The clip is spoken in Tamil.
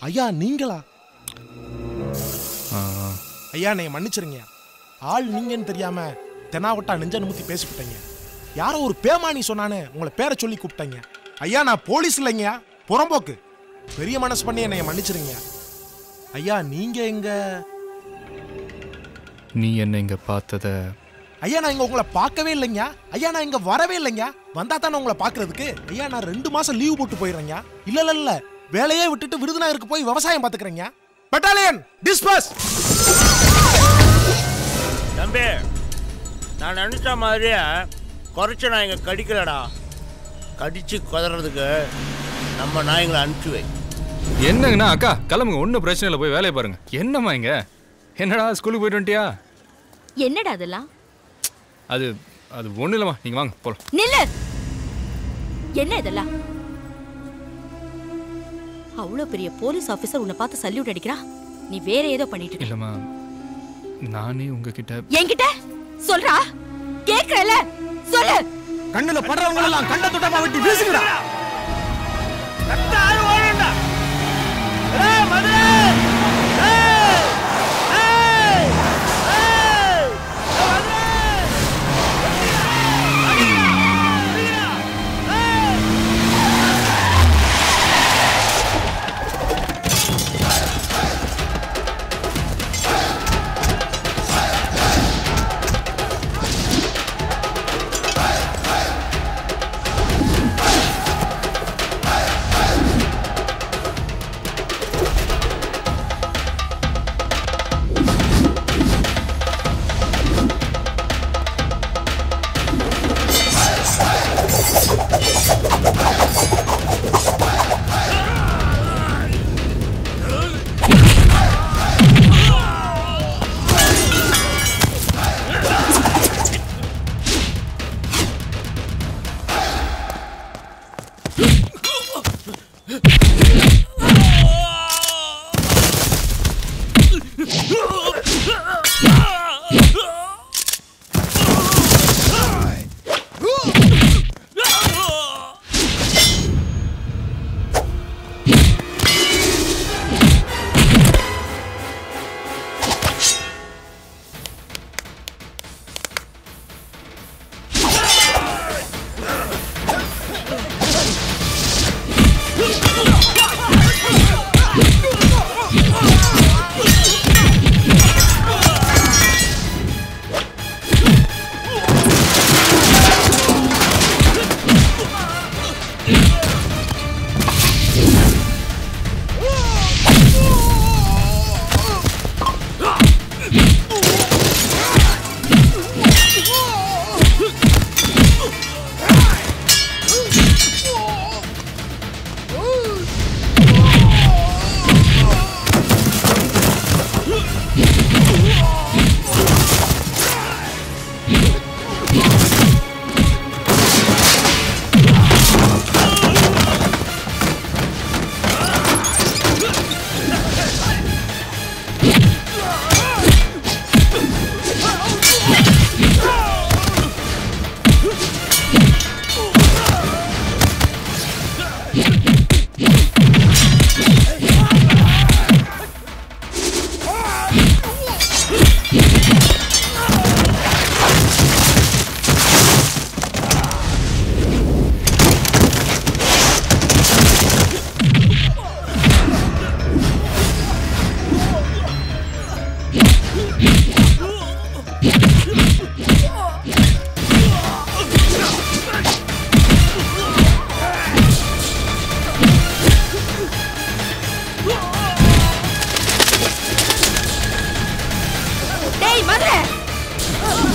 ஐயா நீங்களா ஆ, ஐயா நீங்க மன்னிச்சிருங்க ஆள் நீங்கன்னு தெரியாம தெனாவட்டா நெஞ்ச நிமித்தி பேசிவிட்டேங்க யாரோ ஒரு பேமானி சொன்னானே உங்களை பேரை சொல்லி கூப்பிட்டேங்க ஐயா நான் போலீஸ் இல்லைங்கய்யா புறம்போக்கு பெரிய மனசு பண்ணி என்னைய மன்னிச்சிருங்க ஐயா நீங்க எங்க நீ என்ன இங்க பார்த்தத ஐயா நான் இங்க உங்களை பார்க்கவே இல்லைங்க ஐயா நான் இங்க வரவே இல்லைங்க வந்தா தானே உங்களை பார்க்கிறதுக்கு ஐயா நான் ரெண்டு மாசம் லீவ் போட்டு போயிடுறேங்க இல்ல இல்ல இல்ல வேலையே விட்டுட்டு விருதுநகருக்கு போய் விவசாயம் பாத்துக்கிறேங்க பட்டாலியன் டிஸ்பஸ் தம்பி நான் நினச்ச மாதிரியே குறைச்ச நாய்ங்க கடிக்கலடா கடிச்சு குதறதுக்கு நம்ம நாய்ங்களை அனுப்பிச்சு வை என்னங்கண்ணா அக்கா கிளம்புங்க ஒன்றும் பிரச்சனை இல்லை போய் வேலையை பாருங்க என்னம்மா இங்க என்னடா ஸ்கூலுக்கு போயிட்டு வந்துட்டியா என்னடா அதெல்லாம் அது அது ஒன்றும் இல்லைம்மா நீங்கள் வாங்க போகலாம் நில்லு என்ன இதெல்லாம் அவ்வளோ பெரிய போலீஸ் ஆபீசர் உன்னை பார்த்து சல்யூட் அடிக்கிறா நீ வேற ஏதோ பண்ணிட்டு இருக்க இல்லைம்மா நானே உங்ககிட்ட என்கிட்ட சொல்றா கேக்குறல சொல்லு கண்ணுல படுறவங்க எல்லாம் கண்ட துட்டமா வெட்டி வீசுங்கடா டேய் மதுரை